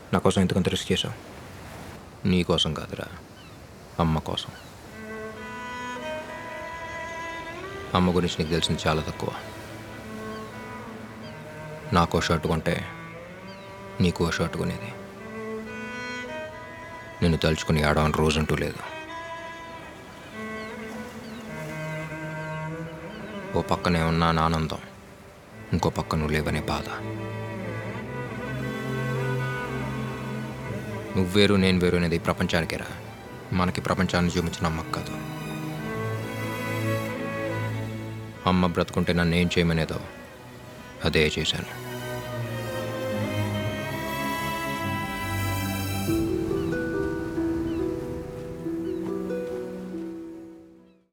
నా కోసం ఎందుకంత రిస్క్ చేసావు నీ కోసం కాదురా అమ్మ కోసం అమ్మ గురించి నీకు తెలిసింది చాలా తక్కువ నాకో షర్ట్ కొంటే నీకో షర్ట్ కొనేది నిన్ను తలుచుకుని ఆడవని రోజంటూ లేదు ఓ పక్కనే ఉన్న నా ఆనందం ఇంకో పక్క నువ్వు లేవనే బాధ నువ్వు వేరు నేను వేరు అనేది ప్రపంచానికేరా మనకి ప్రపంచాన్ని చూపించిన అమ్మకు కాదు అమ్మ బ్రతుకుంటే నన్ను ఏం చేయమనేదో అదే చేశాను